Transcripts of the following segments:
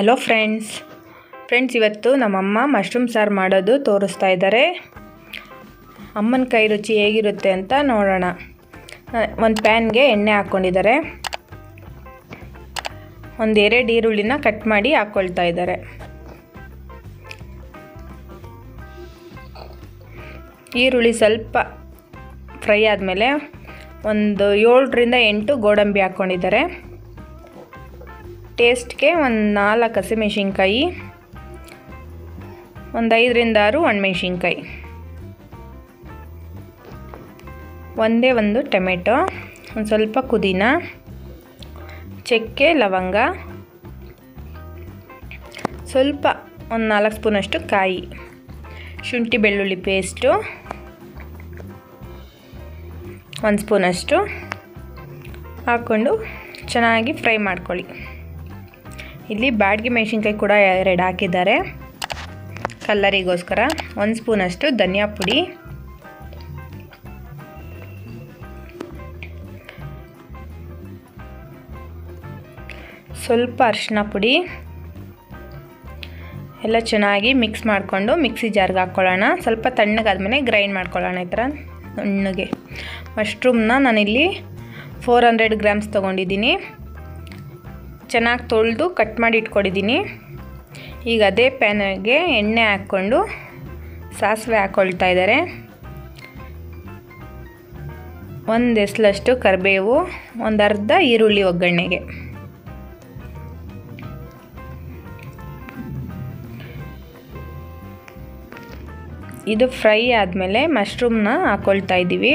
hello friends friends ಇವತ್ತು ನಮ್ಮಮ್ಮ mushroom ಸಾರು ಮಾಡೋದು ತೋರಿಸ್ತಾ ಇದ್ದಾರೆ ಅಮ್ಮನ ಕೈ ರುಚಿ ಹೇಗಿರುತ್ತೆ ಅಂತ ನೋಡೋಣ ಒಂದು ಪ್ಯಾನ್ಗೆ ಎಣ್ಣೆ ಹಾಕ್ಕೊಂಡಿದ್ದಾರೆ ಒಂದು ಎರಡು ಈರುಳ್ಳಿನ ಕಟ್ ಮಾಡಿ ಹಾಕ್ಕೊಳ್ತಾ ಇದ್ದಾರೆ ಈರುಳ್ಳಿ ಸ್ವಲ್ಪ ಫ್ರೈ ಆದಮೇಲೆ ಒಂದು ಏಳರಿಂದ ಎಂಟು ಗೋಡಂಬಿ ಹಾಕ್ಕೊಂಡಿದ್ದಾರೆ ಟೇಸ್ಟ್ಗೆ ಒಂದು ನಾಲ್ಕು ಹಸಿಮೆಣ್ಸಿನ್ಕಾಯಿ ಒಂದು ಐದರಿಂದ ಆರು ಒಣಮೆಣ್ಸಿನ್ಕಾಯಿ ಒಂದೇ ಒಂದು ಟೊಮೆಟೊ ಒಂದು ಸ್ವಲ್ಪ ಪುದೀನ ಚಕ್ಕೆ ಲವಂಗ ಸ್ವಲ್ಪ ಒಂದು ನಾಲ್ಕು ಸ್ಪೂನಷ್ಟು ಕಾಯಿ ಶುಂಠಿ ಬೆಳ್ಳುಳ್ಳಿ ಪೇಸ್ಟು ಒಂದು ಸ್ಪೂನಷ್ಟು ಹಾಕ್ಕೊಂಡು ಚೆನ್ನಾಗಿ ಫ್ರೈ ಮಾಡ್ಕೊಳ್ಳಿ ಇಲ್ಲಿ ಬ್ಯಾಡ್ಗೆ ಮೆಣಸಿನ್ಕಾಯಿ ಕೂಡ ಎರಡು ಹಾಕಿದ್ದಾರೆ ಕಲ್ಲರಿಗೋಸ್ಕರ ಒಂದು ಸ್ಪೂನಷ್ಟು ಧನಿಯಾ ಪುಡಿ ಸ್ವಲ್ಪ ಅರಿಶಿನ ಪುಡಿ ಎಲ್ಲ ಚೆನ್ನಾಗಿ ಮಿಕ್ಸ್ ಮಾಡಿಕೊಂಡು ಮಿಕ್ಸಿ ಜಾರ್ಗೆ ಹಾಕ್ಕೊಳ್ಳೋಣ ಸ್ವಲ್ಪ ತಣ್ಣಗಾದ್ಮೇಲೆ ಗ್ರೈಂಡ್ ಮಾಡ್ಕೊಳ್ಳೋಣ ಈ ಥರ ನುಣ್ಣಗೆ ಮಶ್ರೂಮ್ನ ನಾನಿಲ್ಲಿ ಫೋರ್ ಹಂಡ್ರೆಡ್ ಗ್ರಾಮ್ಸ್ ತೊಗೊಂಡಿದ್ದೀನಿ ಚೆನ್ನಾಗಿ ತೊಳೆದು ಕಟ್ ಮಾಡಿ ಇಟ್ಕೊಂಡಿದ್ದೀನಿ ಈಗ ಅದೇ ಪ್ಯಾನಿಗೆ ಎಣ್ಣೆ ಹಾಕ್ಕೊಂಡು ಸಾಸಿವೆ ಹಾಕ್ಕೊಳ್ತಾ ಇದ್ದಾರೆ ಒಂದು ಎಸ್ಲಷ್ಟು ಕರಿಬೇವು ಒಂದು ಅರ್ಧ ಈರುಳ್ಳಿ ಒಗ್ಗರಣೆಗೆ ಇದು ಫ್ರೈ ಆದಮೇಲೆ ಮಶ್ರೂಮ್ನ ಹಾಕ್ಕೊಳ್ತಾ ಇದ್ದೀವಿ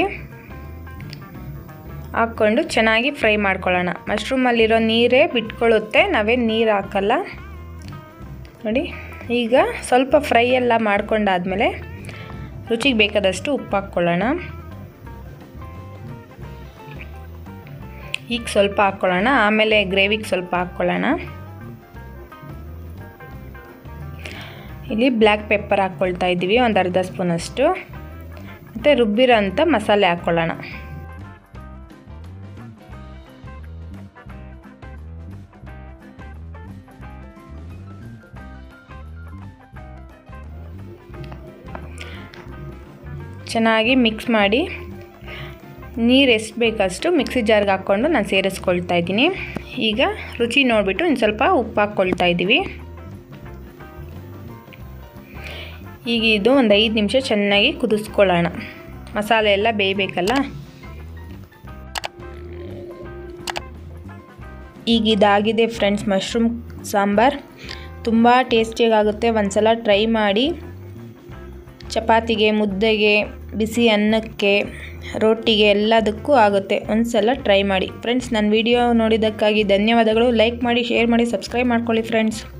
ಹಾಕ್ಕೊಂಡು ಚೆನ್ನಾಗಿ ಫ್ರೈ ಮಾಡ್ಕೊಳ್ಳೋಣ ಮಶ್ರೂಮಲ್ಲಿರೋ ನೀರೇ ಬಿಟ್ಕೊಳ್ಳುತ್ತೆ ನಾವೇನು ನೀರು ಹಾಕಲ್ಲ ನೋಡಿ ಈಗ ಸ್ವಲ್ಪ ಫ್ರೈ ಎಲ್ಲ ಮಾಡ್ಕೊಂಡಾದಮೇಲೆ ರುಚಿಗೆ ಬೇಕಾದಷ್ಟು ಉಪ್ಪು ಹಾಕ್ಕೊಳ್ಳೋಣ ಈಗ ಸ್ವಲ್ಪ ಹಾಕ್ಕೊಳ್ಳೋಣ ಆಮೇಲೆ ಗ್ರೇವಿಗೆ ಸ್ವಲ್ಪ ಹಾಕ್ಕೊಳ್ಳೋಣ ಇಲ್ಲಿ ಬ್ಲ್ಯಾಕ್ ಪೆಪ್ಪರ್ ಹಾಕ್ಕೊಳ್ತಾ ಇದ್ದೀವಿ ಒಂದು ಅರ್ಧ ಸ್ಪೂನಷ್ಟು ಮತ್ತು ರುಬ್ಬಿರೋ ಅಂಥ ಮಸಾಲೆ ಹಾಕ್ಕೊಳ್ಳೋಣ ಚೆನ್ನಾಗಿ ಮಿಕ್ಸ್ ಮಾಡಿ ನೀರು ಎಷ್ಟು ಬೇಕಷ್ಟು ಮಿಕ್ಸಿ ಜಾರ್ಗೆ ಹಾಕ್ಕೊಂಡು ನಾನು ಸೇರಿಸ್ಕೊಳ್ತಾ ಇದ್ದೀನಿ ಈಗ ರುಚಿ ನೋಡಿಬಿಟ್ಟು ಇನ್ನು ಸ್ವಲ್ಪ ಉಪ್ಪು ಹಾಕ್ಕೊಳ್ತಾ ಇದ್ದೀವಿ ಈಗ ಇದು ಒಂದು ಐದು ನಿಮಿಷ ಚೆನ್ನಾಗಿ ಕುದಿಸ್ಕೊಳ್ಳೋಣ ಮಸಾಲೆ ಎಲ್ಲ ಬೇಯಬೇಕಲ್ಲ ಈಗ ಇದಾಗಿದೆ ಫ್ರೆಂಡ್ಸ್ ಮಶ್ರೂಮ್ ಸಾಂಬಾರು ತುಂಬ ಟೇಸ್ಟಿಯಾಗುತ್ತೆ ಒಂದು ಸಲ ಟ್ರೈ ಮಾಡಿ ಚಪಾತಿಗೆ ಮುದ್ದೆಗೆ ಬಿಸಿ ಅನ್ನಕ್ಕೆ ರೊಟ್ಟಿಗೆ ಎಲ್ಲದಕ್ಕೂ ಆಗುತ್ತೆ ಒಂದು ಸಲ ಟ್ರೈ ಮಾಡಿ ಫ್ರೆಂಡ್ಸ್ ನನ್ನ ವಿಡಿಯೋ ನೋಡಿದ್ದಕ್ಕಾಗಿ ಧನ್ಯವಾದಗಳು ಲೈಕ್ ಮಾಡಿ ಶೇರ್ ಮಾಡಿ ಸಬ್ಸ್ಕ್ರೈಬ್ ಮಾಡ್ಕೊಳ್ಳಿ ಫ್ರೆಂಡ್ಸ್